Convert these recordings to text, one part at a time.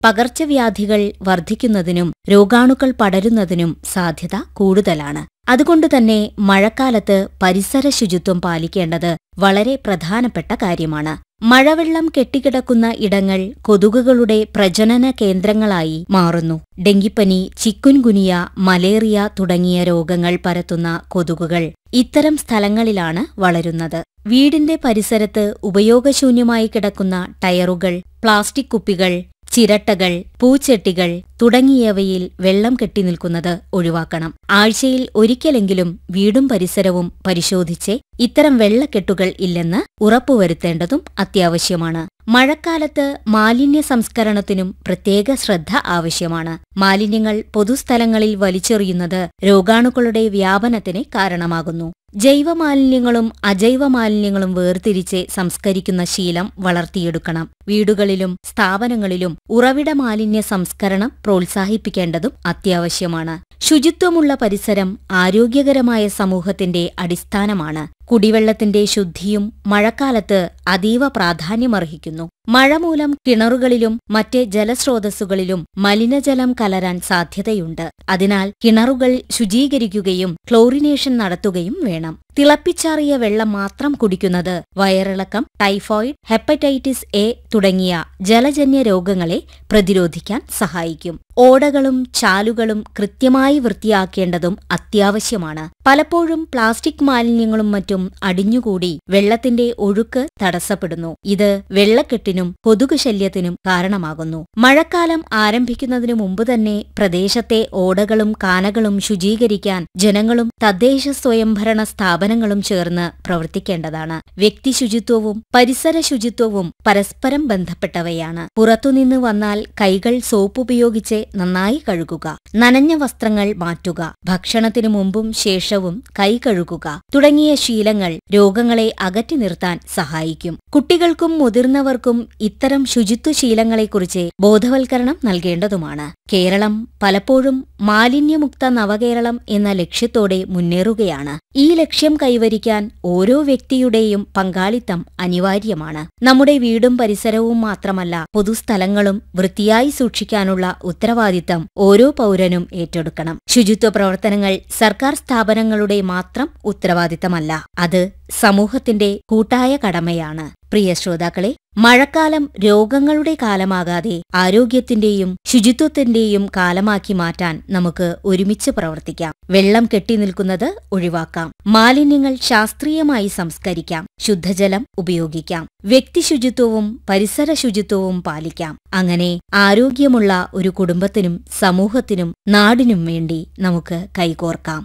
പകർച്ചവ്യാധികൾ വർദ്ധിക്കുന്നതിനും രോഗാണുക്കൾ പടരുന്നതിനും സാധ്യത കൂടുതലാണ് അതുകൊണ്ടുതന്നെ മഴക്കാലത്ത് പരിസര ശുചിത്വം പാലിക്കേണ്ടത് വളരെ പ്രധാനപ്പെട്ട കാര്യമാണ് മഴവെള്ളം കെട്ടിക്കിടക്കുന്ന ഇടങ്ങൾ കൊതുകുകളുടെ പ്രജനന കേന്ദ്രങ്ങളായി മാറുന്നു ഡെങ്കിപ്പനി ചിക്കുൻഗുനിയ മലേറിയ തുടങ്ങിയ രോഗങ്ങൾ പരത്തുന്ന കൊതുകുകൾ ഇത്തരം സ്ഥലങ്ങളിലാണ് വളരുന്നത് വീടിന്റെ പരിസരത്ത് ഉപയോഗശൂന്യമായി കിടക്കുന്ന ടയറുകൾ പ്ലാസ്റ്റിക് കുപ്പികൾ ചിരട്ടകൾ പൂച്ചെട്ടികൾ തുടങ്ങിയവയിൽ വെള്ളം കെട്ടിനിൽക്കുന്നത് ഒഴിവാക്കണം ആഴ്ചയിൽ ഒരിക്കലെങ്കിലും വീടും പരിസരവും പരിശോധിച്ച് ഇത്തരം വെള്ളക്കെട്ടുകൾ ഇല്ലെന്ന് ഉറപ്പുവരുത്തേണ്ടതും അത്യാവശ്യമാണ് മഴക്കാലത്ത് മാലിന്യ സംസ്കരണത്തിനും പ്രത്യേക ശ്രദ്ധ ആവശ്യമാണ് മാലിന്യങ്ങൾ പൊതുസ്ഥലങ്ങളിൽ വലിച്ചെറിയുന്നത് രോഗാണുക്കളുടെ വ്യാപനത്തിന് കാരണമാകുന്നു ജൈവമാലിന്യങ്ങളും അജൈവ മാലിന്യങ്ങളും വേർതിരിച്ച് സംസ്കരിക്കുന്ന ശീലം വളർത്തിയെടുക്കണം വീടുകളിലും സ്ഥാപനങ്ങളിലും ഉറവിട മാലിന്യ സംസ്കരണം പ്രോത്സാഹിപ്പിക്കേണ്ടതും അത്യാവശ്യമാണ് ശുചിത്വമുള്ള പരിസരം ആരോഗ്യകരമായ സമൂഹത്തിന്റെ അടിസ്ഥാനമാണ് കുടിവെള്ളത്തിന്റെ ശുദ്ധിയും മഴക്കാലത്ത് അതീവ പ്രാധാന്യമർഹിക്കുന്നു മഴ മൂലം കിണറുകളിലും മറ്റ് ജലസ്രോതസ്സുകളിലും മലിനജലം കലരാൻ സാധ്യതയുണ്ട് അതിനാൽ കിണറുകൾ ശുചീകരിക്കുകയും ക്ലോറിനേഷൻ നടത്തുകയും വേണം തിളപ്പിച്ചാറിയ വെള്ളം മാത്രം കുടിക്കുന്നത് വയറിളക്കം ടൈഫോയിഡ് ഹെപ്പറ്റൈറ്റിസ് എ തുടങ്ങിയ ജലജന്യ രോഗങ്ങളെ പ്രതിരോധിക്കാൻ സഹായിക്കും ഓടകളും ചാലുകളും കൃത്യമായി വൃത്തിയാക്കേണ്ടതും അത്യാവശ്യമാണ് പലപ്പോഴും പ്ലാസ്റ്റിക് മാലിന്യങ്ങളും മറ്റും അടിഞ്ഞുകൂടി വെള്ളത്തിന്റെ ഒഴുക്ക് തടസ്സപ്പെടുന്നു ഇത് വെള്ളക്കെട്ടിനും കൊതുക് ശല്യത്തിനും കാരണമാകുന്നു മഴക്കാലം ആരംഭിക്കുന്നതിനു മുമ്പ് തന്നെ പ്രദേശത്തെ ഓടകളും കാനകളും ശുചീകരിക്കാൻ ജനങ്ങളും തദ്ദേശ സ്വയംഭരണ സ്ഥാപനങ്ങളും ചേർന്ന് പ്രവർത്തിക്കേണ്ടതാണ് വ്യക്തി ശുചിത്വവും പരിസര ശുചിത്വവും പരസ്പരം ബന്ധപ്പെട്ടവയാണ് പുറത്തുനിന്ന് വന്നാൽ കൈകൾ സോപ്പ് ഉപയോഗിച്ച് നന്നായി കഴുകുക നനഞ്ഞ വസ്ത്രങ്ങൾ മാറ്റുക ഭക്ഷണത്തിനു മുമ്പും ശേഷവും കൈ കഴുകുക തുടങ്ങിയ ശീലങ്ങൾ രോഗങ്ങളെ അകറ്റി നിർത്താൻ സഹായിക്കും കുട്ടികൾക്കും മുതിർന്നവർക്കും ഇത്തരം ശുചിത്വ ശീലങ്ങളെക്കുറിച്ച് ബോധവൽക്കരണം നൽകേണ്ടതുമാണ് കേരളം പലപ്പോഴും മാലിന്യമുക്ത നവകേരളം എന്ന ലക്ഷ്യത്തോടെ മുന്നേറുകയാണ് ഈ ലക്ഷ്യം കൈവരിക്കാൻ ഓരോ വ്യക്തിയുടെയും പങ്കാളിത്തം അനിവാര്യമാണ് നമ്മുടെ വീടും പരിസരവും മാത്രമല്ല പൊതുസ്ഥലങ്ങളും വൃത്തിയായി സൂക്ഷിക്കാനുള്ള ഉത്തരവാദിത്തം ഓരോ പൗരനും ഏറ്റെടുക്കണം ശുചിത്വ പ്രവർത്തനങ്ങൾ സർക്കാർ സ്ഥാപനങ്ങളുടെ മാത്രം ഉത്തരവാദിത്തമല്ല അത് സമൂഹത്തിന്റെ കൂട്ടായ കടമയാണ് പ്രിയ ശ്രോതാക്കളെ മഴക്കാലം രോഗങ്ങളുടെ കാലമാകാതെ ആരോഗ്യത്തിന്റെയും ശുചിത്വത്തിന്റെയും കാലമാക്കി മാറ്റാൻ നമുക്ക് ഒരുമിച്ച് പ്രവർത്തിക്കാം വെള്ളം കെട്ടിനിൽക്കുന്നത് ഒഴിവാക്കാം മാലിന്യങ്ങൾ ശാസ്ത്രീയമായി സംസ്കരിക്കാം ശുദ്ധജലം ഉപയോഗിക്കാം വ്യക്തിശുചിത്വവും പരിസര ശുചിത്വവും പാലിക്കാം അങ്ങനെ ആരോഗ്യമുള്ള ഒരു കുടുംബത്തിനും സമൂഹത്തിനും നാടിനും വേണ്ടി നമുക്ക് കൈകോർക്കാം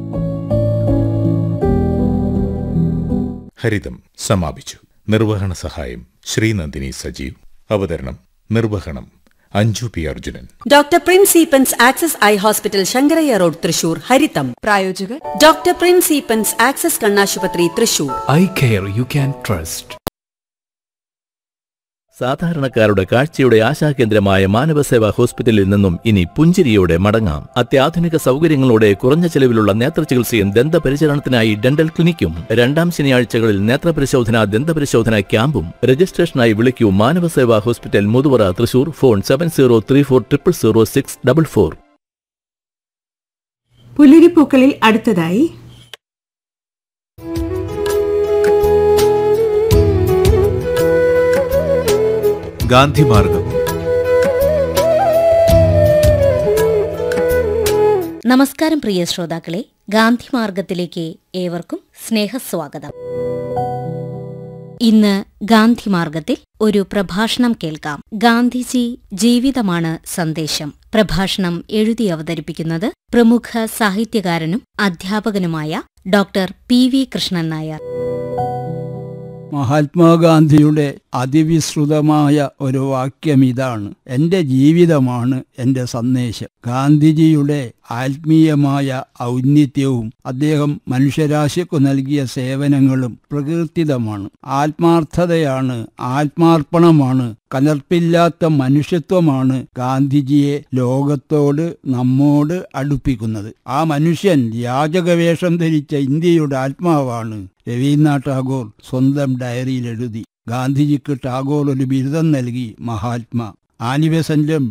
ഹരിതം സമാപിച്ചു നിർവഹണ സഹായം ശ്രീനന്ദിനി സജീവ് അവതരണം നിർവഹണം Anju P Arjunan doctor Prince Eappen's access eye hospital Sankaraiah road Thrissur ഹരിതം പ്രായോജകർ ഡോക്ടർ പ്രിൻസ് ഈപ്പൻസ് ആക്സസ് കണ്ണാശുപത്രി Thrissur eye care you can trust സാധാരണക്കാരുടെ കാഴ്ചയുടെ ആശാകേന്ദ്രമായ മാനവസേവാ ഹോസ്പിറ്റലിൽ നിന്നും ഇനി പുഞ്ചിരിയോടെ മടങ്ങാം അത്യാധുനിക സൗകര്യങ്ങളോടെ കുറഞ്ഞ ചെലവിലുള്ള നേത്രചികിത്സയും ദന്തപരിചരണത്തിനായി ഡെന്റൽ ക്ലിനിക്കും രണ്ടാം ശനിയാഴ്ചകളിൽ നേത്രപരിശോധന ദന്തപരിശോധന ക്യാമ്പും രജിസ്ട്രേഷനായി വിളിക്കൂ Manavaseva hospital Muthuvara Thrissur phone seven zero three four triple zero six double four പുലരിപ്പൂക്കളിൽ അടുത്തതായി ഗാന്ധിമാർഗം നമസ്കാരം പ്രിയ ശ്രോതാക്കളെ ഗാന്ധി മാർഗത്തിലേക്ക് ഏവർക്കും സ്നേഹസ്വാഗതം ഇന്ന് ഗാന്ധി മാർഗത്തിൽ ഒരു പ്രഭാഷണം കേൾക്കാം ഗാന്ധിജി ജീവിതമാണ് സന്ദേശം പ്രഭാഷണം എഴുതി അവതരിപ്പിക്കുന്നത് പ്രമുഖ സാഹിത്യകാരനും അധ്യാപകനുമായ doctor P V Krishnan Nair മഹാത്മാഗാന്ധിയുടെ അതിവിശ്രുതമായ ഒരു വാക്യം ഇതാണ് എൻ്റെ ജീവിതമാണ് എൻ്റെ സന്ദേശം ഗാന്ധിജിയുടെ ആത്മീയമായ ഔന്നിത്യവും അദ്ദേഹം മനുഷ്യരാശിക്കു നൽകിയ സേവനങ്ങളും പ്രകീർത്തിതമാണ് ആത്മാർത്ഥതയാണ് ആത്മാർപ്പണമാണ് കലർപ്പില്ലാത്ത മനുഷ്യത്വമാണ് ഗാന്ധിജിയെ ലോകത്തോട് നമ്മോട് അടുപ്പിക്കുന്നത് ആ മനുഷ്യൻ യാചകവേഷം ധരിച്ച ഇന്ത്യയുടെ ആത്മാവാണ് രവീന്ദ്രനാഥ് ടാഗോർ സ്വന്തം ഡയറിയിൽ എഴുതി ഗാന്ധിജിക്ക് ടാഗോർ ഒരു ബിരുദം നൽകി മഹാത്മാ ആനിബെസന്റും